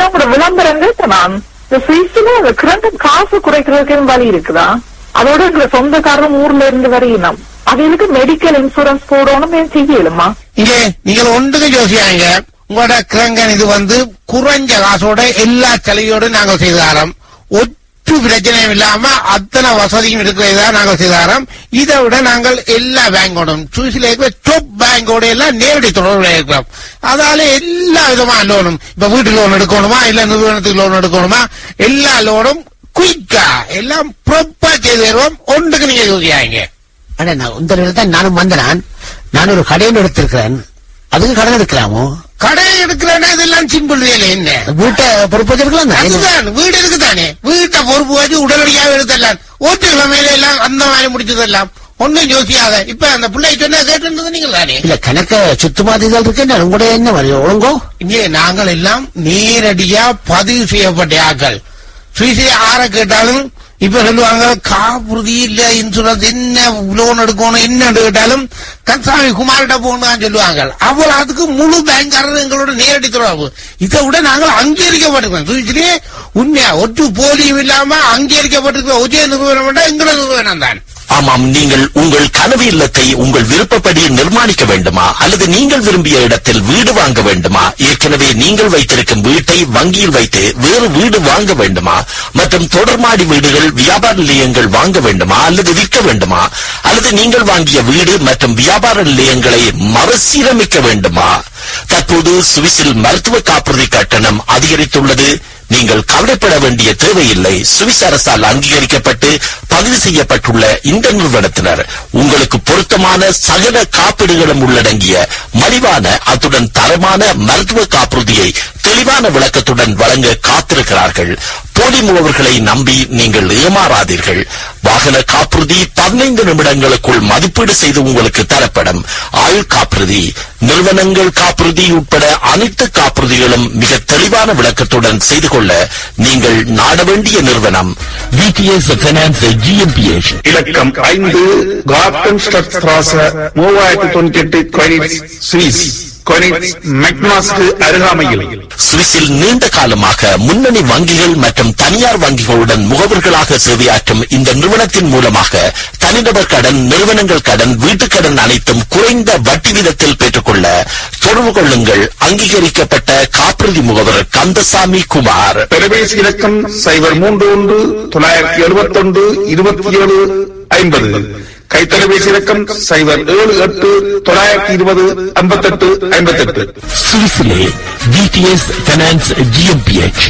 ஏன்னா உங்களோட விளம்பரங்கள் இப்ப நான் இந்த சுவிஸ்ல அந்த கிரண்டம் காசு குறைக்கிறதுக்கு வழி இருக்குதா அதோட எங்க சொந்தக்காரரும் ஊர்ல இருந்து வரையினோம் அதுக்கு மெடிக்கல் இன்சூரன்ஸ் போடணும் ஏன் செய்யலுமா இங்கே நீங்கள் ஒன்றுக்கு யோசியாங்க உங்களோட கிரங்கன் இது வந்து குறைஞ்ச காசோட எல்லா சலுகையோட நாங்கள் செய்து தரோம் ஒற்று பிரச்சனையும் இல்லாம அத்தனை வசதியும் இருக்கிறதா நாங்கள் செய்து தரோம் இதை விட நாங்கள் எல்லா பேங்கோடும் சுவிஸ்ல இருக்கிற டாப் பேங்கோட எல்லாம் நேரடி தொடர்புல இருக்கிறோம் அதால எல்லா விதமான லோனும் இப்ப வீட்டு லோன் எடுக்கணுமா இல்ல நிறுவனத்துக்கு லோன் எடுக்கணுமா எல்லா லோனும் குயிக்கா எல்லாம் ப்ராப்பா செய்து தருவோம் ஒன்றுக்கு நீங்க யோசியாங்க அட நான் இந்த நேரத்துல தான் நானும் வந்தேன் நான் ஒரு கடையில் எடுத்திருக்கிறேன் அதுக்கு கடன் எடுக்கலாமோ கடை எடுக்கிறேன்னா இதெல்லாம் சிம்பிள் வேலை என்ன வீட்டை பொறுப்பு வச்சிருக்கலாம் தானே? அதுதான் வீடு இருக்குதானே வீட்டை பொறுப்பு வச்சு உடனடியாக எடுத்துடலாம் ஓட்டு கிழமையில எல்லாம் அந்த மாதிரி முடிச்சதெல்லாம் ஒன்னும் யோசியாத இப்ப அந்த பிள்ளை சொன்னா கேட்டு நீங்கள் தானே இல்ல கணக்க சுத்தமா இதழ் இருக்கு நான் உங்களோட என்ன வரி ஒழுங்கோ இங்கே நாங்கள் எல்லாம் நேரடியா பதிவு செய்யப்பட்ட ஆக்கள் சுயசை ஆற கேட்டாலும் இப்ப சொல்லுவாங்க காப்புறுதி இல்ல இன்சூரன்ஸ் என்ன லோன் எடுக்கணும் என்ன கேட்டாலும் கன்சாமி குமார்கிட்ட போகணும் சொல்லுவாங்க அவ்வளவு அதுக்கு முழு பேங்காரர் எங்களோட நேரடி தொடர்பு இதை விட நாங்கள் அங்கீகரிக்கப்பட்டிருக்கோம் சுயசிலேயே உண்மையா ஒற்று போலியும் இல்லாம அங்கீகரிக்கப்பட்டிருக்கிற ஒரே நிறுவனம் எங்களோட நிறுவனம் தான் ஆமாம் நீங்கள் உங்கள் கனவு இல்லத்தை உங்கள் விருப்பப்படி நிர்மாணிக்க வேண்டுமா அல்லது நீங்கள் விரும்பிய இடத்தில் வீடு வாங்க வேண்டுமா ஏற்கனவே நீங்கள் வைத்திருக்கும் வீட்டை வங்கியில் வைத்து வேறு வீடு வாங்க வேண்டுமா மற்றும் தொடர்மாடி வீடுகள் வியாபார நிலையங்கள் வாங்க வேண்டுமா அல்லது விற்க வேண்டுமா அல்லது நீங்கள் வாங்கிய வீடு மற்றும் வியாபார நிலையங்களை மறுசீரமைக்க வேண்டுமா தற்போது சுவிஸில் மருத்துவ காப்புறுதி கட்டணம் அதிகரித்துள்ளது நீங்கள் கவலைப்பட வேண்டிய தேவையில்லை சுவிஸ் அரசால் அங்கீகரிக்கப்பட்டு பதிவு செய்யப்பட்டுள்ள இந்த நிறுவனத்தினர் உங்களுக்கு பொருத்தமான சகல காப்பீடுகளும் உள்ளடங்கிய மலிவான அத்துடன் தரமான மருத்துவ காப்புறுதியை தெளிவான விளக்கத்துடன் வழங்க காத்திருக்கிறார்கள் போலி முகவர்களை நம்பி நீங்கள் ஏமாறாதீர்கள் வாகன காப்புறுதி பதினைந்து நிமிடங்களுக்குள் மதிப்பீடு செய்து உங்களுக்கு தரப்படும் ஆயுள் காப்புறுதி நிறுவனங்கள் காப்புறுதி உட்பட அனைத்து காப்புறுதிகளும் மிக தெளிவான விளக்கத்துடன் செய்து கொள்ள நீங்கள் நாட வேண்டிய நிறுவனம் விடிஎஸ் பைனான்ஸ் ஜிஎம்பிஎச் இலக்கம் ஐந்து கார்டன் ஸ்ட்ராச மூவாயிரத்தி தொண்ணூத்தி எட்டு கொயினிட்ஸ் சுவிஸ் கொயினிட்ஸ் மெக்னாஸ்க்கு அருகாமையில் சுவிஸில் நீண்ட காலமாக முன்னணி வங்கிகள் மற்றும் தனியார் வங்கிகளுடன் முகவர்களாக சேவையாற்றும் இந்த நிறுவனத்தின் மூலமாக தனிநபர் கடன் நிறுவனங்கள் கடன் வீட்டுக் கடன் அனைத்தும் குறைந்த வட்டி வீதத்தில் பெற்றுக்கொள்ள தொடர்பு கொள்ளுங்கள் அங்கீகரிக்கப்பட்ட காப்புறுதி முகவர் கந்தசாமி குமார் தொலைபேசி இலக்கம் சைபர் மூன்று ஒன்று தொள்ளாயிரத்தி எழுபத்தி ஒன்று இருபத்தி ஏழு ஐம்பது கைத்தொலைபேசி இலக்கம் சைபர் ஏழு எட்டு தொள்ளாயிரத்தி இருபது ஐம்பத்தெட்டு ஐம்பத்தெட்டு சுவிஸிலே விடிஎஸ் பைனான்ஸ் ஜிஎம்பிஎச்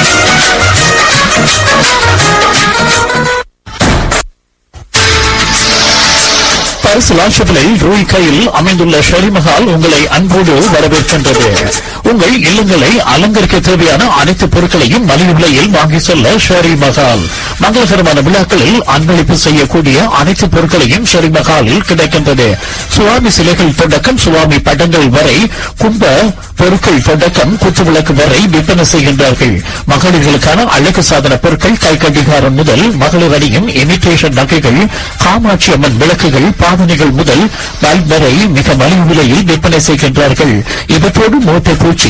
பரிசு லாஷபிளில் ரூய் கையில் அமைந்துள்ள ஷெரிமஹால் உங்களை அன்போடு வரவேற்கின்றது உங்கள் இல்லங்களை அலங்கரிக்க தேவையான அனைத்து பொருட்களையும் மலிவு விலையில் வாங்கி செல்ல ஷெரி மஹால் மங்களகரமான விழாக்களில் அன்பளிப்பு செய்யக்கூடிய அனைத்து பொருட்களையும் ஷெரி மஹாலில் கிடைக்கின்றது சுவாமி சிலைகள் தொடக்கம் சுவாமி படங்கள் வரை கும்ப பொருட்கள் தொடக்கம் குத்துவிளக்கு வரை விற்பனை செய்கின்றார்கள் மகளிர்களுக்கான அழகு சாதன பொருட்கள் கை கடிகாரம் முதல் மகளிர் அணியும் இமிட்டேஷன் நகைகள் காமாட்சி அம்மன் விளக்குகள் பாவனைகள் முதல் பல்ப் வரை மிக மலிவு விலையில் விற்பனை செய்கின்றார்கள் இவற்றோடு மூட்டை பூச்சி